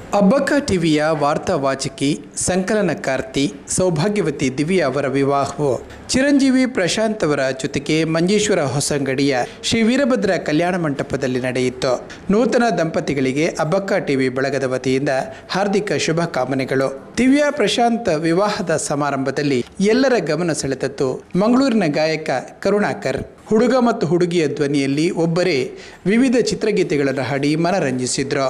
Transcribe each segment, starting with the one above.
ಅಬ್ಬಕ್ಕ ಟಿವಿಯ ವಾರ್ತಾವಾಚಕಿ ಸಂಕಲನಕಾರ್ತಿ ಸೌಭಾಗ್ಯವತಿ ದಿವ್ಯಾ ಅವರ ವಿವಾಹವು ಚಿರಂಜೀವಿ ಪ್ರಶಾಂತ್ ಅವರ ಜೊತೆಗೆ ಮಂಜೇಶ್ವರ ಹೊಸಂಗಡಿಯ ಶ್ರೀ ವೀರಭದ್ರ ಕಲ್ಯಾಣ ಮಂಟಪದಲ್ಲಿ ನಡೆಯಿತು ನೂತನ ದಂಪತಿಗಳಿಗೆ ಅಬ್ಬಕ್ಕ ಟಿವಿ ಬಳಗದ ವತಿಯಿಂದ ಹಾರ್ದಿಕ ಶುಭ ಕಾಮನೆಗಳು ದಿವ್ಯಾ ಪ್ರಶಾಂತ್ ವಿವಾಹದ ಸಮಾರಂಭದಲ್ಲಿ ಎಲ್ಲರ ಗಮನ ಸೆಳೆದದ್ದು ಮಂಗಳೂರಿನ ಗಾಯಕ ಕರುಣಾಕರ್ ಹುಡುಗ ಮತ್ತು ಹುಡುಗಿಯ ಧ್ವನಿಯಲ್ಲಿ ಒಬ್ಬರೇ ವಿವಿಧ ಚಿತ್ರಗೀತೆಗಳನ್ನು ಹಾಡಿ ಮನರಂಜಿಸಿದ್ರು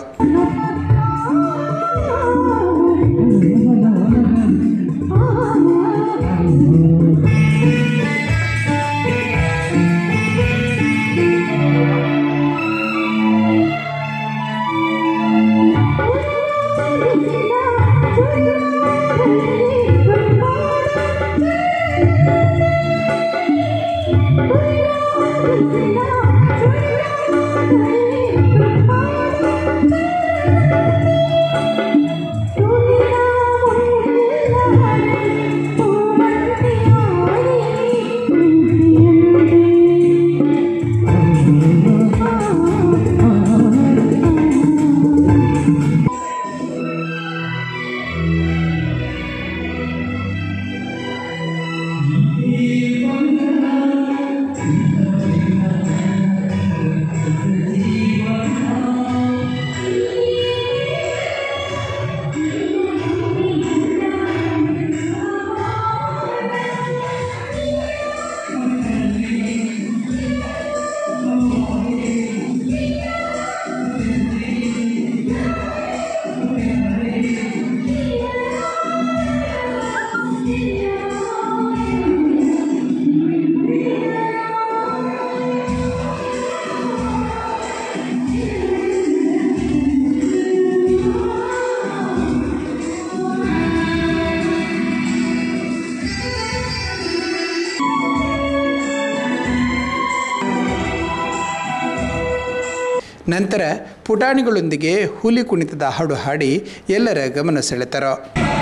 ನಂತರ ಪುಟಾಣಿಗಳೊಂದಿಗೆ ಹುಲಿ ಕುಣಿತದ ಹಾಡು ಹಾಡಿ ಎಲ್ಲರ ಗಮನ ಸೆಳೆತರು